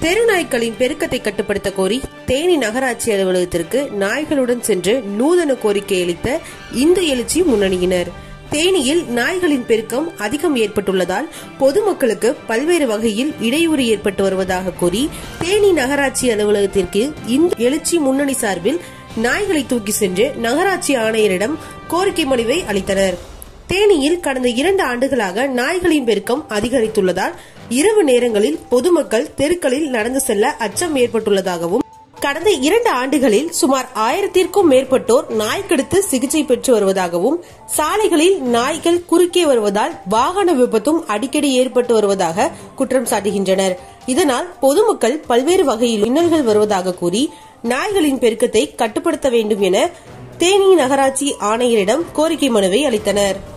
தெருநாய்க்களின் பெருக்கத்தை கட்டுப்படுத்த கோரி தேனி நகராட்சி அலுவலகத்திற்கு நாய்களுடன் சென்று நூதன கோரிக்கை அளித்த இந்து எழுச்சி முன்னணியினர் தேனியில் நாய்களின் பெருக்கம் அதிகம் ஏற்பட்டுள்ளதால் பொதுமக்களுக்கு பல்வேறு வகையில் இடையூறு ஏற்பட்டு வருவதாக கூறி தேனி நகராட்சி அலுவலகத்திற்கு இந்து எழுச்சி முன்னணி சார்பில் நாய்களை தூக்கி சென்று நகராட்சி ஆணையரிடம் கோரிக்கை மனுவை அளித்தனர் தேனியில் கடந்த இரண்டு ஆண்டுகளாக நாய்களின் பெருக்கம் அதிகரித்துள்ளதால் இரவு நேரங்களில் பொதுமக்கள் தெருக்களில் நடந்து செல்ல அச்சம் ஏற்பட்டுள்ளதாகவும் கடந்த இரண்டு ஆண்டுகளில் சுமார் ஆயிரத்திற்கும் மேற்பட்டோர் நாய்க்கடுத்து சிகிச்சை பெற்று வருவதாகவும் சாலைகளில் நாய்கள் குறுக்கே வருவதால் வாகன விபத்தும் அடிக்கடி ஏற்பட்டு வருவதாக குற்றம் சாட்டுகின்றனர் இதனால் பொதுமக்கள் பல்வேறு வகையில் இன்னல்கள் வருவதாக கூறி நாய்களின் பெருக்கத்தை கட்டுப்படுத்த வேண்டும் என தேனி நகராட்சி ஆணையரிடம் கோரிக்கை மனுவை அளித்தனர்